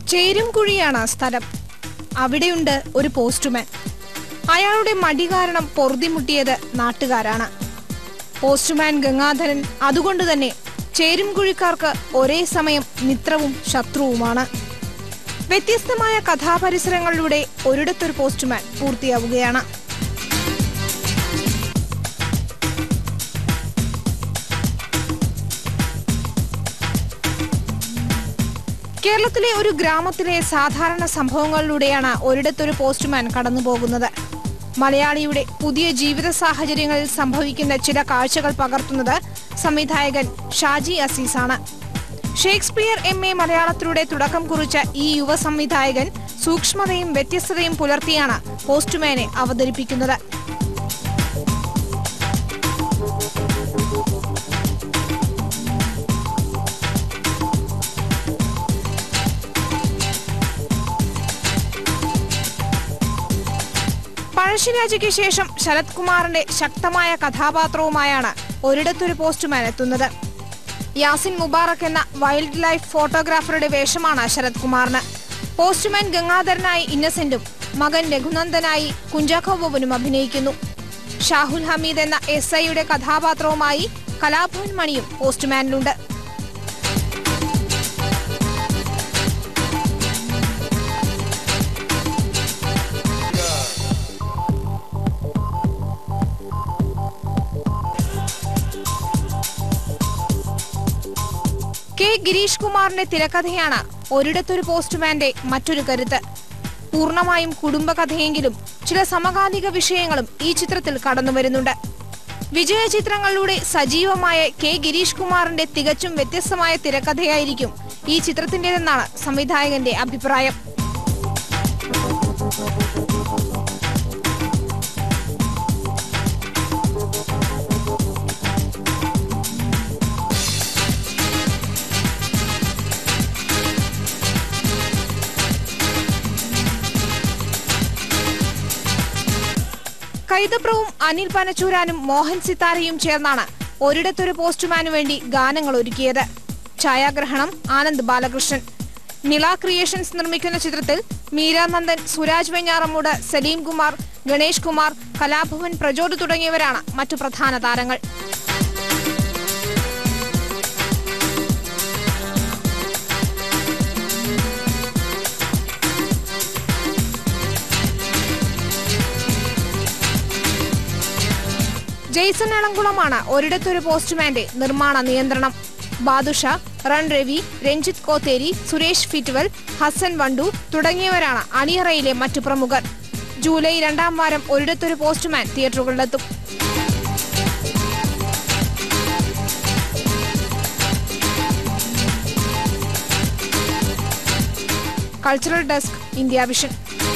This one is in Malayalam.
ചേരുംകുഴിയാണ് സ്ഥലം അവിടെയുണ്ട് ഒരു പോസ്റ്റ്മാൻ അയാളുടെ മടി കാരണം പൊറുതിമുട്ടിയത് നാട്ടുകാരാണ് പോസ്റ്റ്മാൻ ഗംഗാധരൻ അതുകൊണ്ട് തന്നെ ചേരുംകുഴിക്കാർക്ക് ഒരേ സമയം മിത്രവും ശത്രുവുമാണ് വ്യത്യസ്തമായ കഥാപരിസരങ്ങളിലൂടെ ഒരിടത്തൊരു പോസ്റ്റ്മാൻ പൂർത്തിയാവുകയാണ് കേരളത്തിലെ ഒരു ഗ്രാമത്തിലെ സാധാരണ സംഭവങ്ങളിലൂടെയാണ് ഒരിടത്തൊരു പോസ്റ്റ്മാൻ കടന്നുപോകുന്നത് മലയാളിയുടെ പുതിയ ജീവിത സാഹചര്യങ്ങളിൽ സംഭവിക്കുന്ന ചില കാഴ്ചകൾ പകർത്തുന്നത് സംവിധായകൻ ഷാജി അസീസാണ് ഷേക്സ്പിയർ എം എ മലയാളത്തിലൂടെ തുടക്കം കുറിച്ച ഈ യുവ സംവിധായകൻ സൂക്ഷ്മതയും വ്യത്യസ്തതയും പുലർത്തിയാണ് പോസ്റ്റ്മാനെ അവതരിപ്പിക്കുന്നത് പഴശ്ശിരാജയ്ക്ക് ശേഷം ശരത് കുമാറിന്റെ ശക്തമായ കഥാപാത്രവുമായാണ് ഒരിടത്തൊരു പോസ്റ്റ്മാൻ എത്തുന്നത് യാസിൻ മുബാറക് എന്ന വൈൽഡ് ലൈഫ് ഫോട്ടോഗ്രാഫറുടെ വേഷമാണ് ശരത് കുമാറിന് പോസ്റ്റ്മാൻ ഗംഗാധരനായി ഇന്നസെന്റും മകൻ രഘുനന്ദനായി കുഞ്ചാക്കോ ബോബനും അഭിനയിക്കുന്നു ഷാഹുൽ ഹമീദ് എന്ന എസ് ഐയുടെ കഥാപാത്രവുമായി കലാഭവൻ മണിയും പോസ്റ്റ്മാനിലുണ്ട് കെ ഗിരീഷ് കുമാറിന്റെ തിരക്കഥയാണ് ഒരിടത്തൊരു പോസ്റ്റ്മാന്റെ മറ്റൊരു കരുത്ത് പൂർണ്ണമായും കുടുംബകഥയെങ്കിലും ചില സമകാലിക വിഷയങ്ങളും ഈ ചിത്രത്തിൽ കടന്നുവരുന്നുണ്ട് വിജയ ചിത്രങ്ങളിലൂടെ സജീവമായ കെ ഗിരീഷ് കുമാറിന്റെ തികച്ചും വ്യത്യസ്തമായ തിരക്കഥയായിരിക്കും ഈ ചിത്രത്തിന്റേതെന്നാണ് സംവിധായകന്റെ അഭിപ്രായം കൈതപ്രവും അനിൽ പനച്ചൂരാനും മോഹൻ സിത്താരയും ചേർന്നാണ് ഒരിടത്തൊരു പോസ്റ്റ്മാനു വേണ്ടി ഗാനങ്ങൾ ഒരുക്കിയത് ഛായാഗ്രഹണം ആനന്ദ് ബാലകൃഷ്ണൻ നിള ക്രിയേഷൻസ് നിർമ്മിക്കുന്ന ചിത്രത്തിൽ മീരാനന്ദൻ സുരാജ് വെഞ്ഞാറമ്മൂട് സലീം കുമാർ ഗണേഷ് കുമാർ കലാഭവൻ പ്രചോദ് തുടങ്ങിയവരാണ് മറ്റു പ്രധാന താരങ്ങൾ ജെയ്സൺ എളംകുളമാണ് ഒരിടത്തൊരു പോസ്റ്റ്മാന്റെ നിർമ്മാണ നിയന്ത്രണം ബാദുഷ റൺ രവി രഞ്ജിത്ത് കോത്തേരി സുരേഷ് ഫിറ്റ്വൽ ഹസൻ വണ്ടു തുടങ്ങിയവരാണ് അണിയറയിലെ മറ്റു പ്രമുഖർ ജൂലൈ രണ്ടാം വാരം ഒരിടത്തൊരു പോസ്റ്റ്മാൻ തിയേറ്ററുകളിലെത്തും കൾച്ചറൽ ഡെസ്ക് ഇന്ത്യ വിഷൻ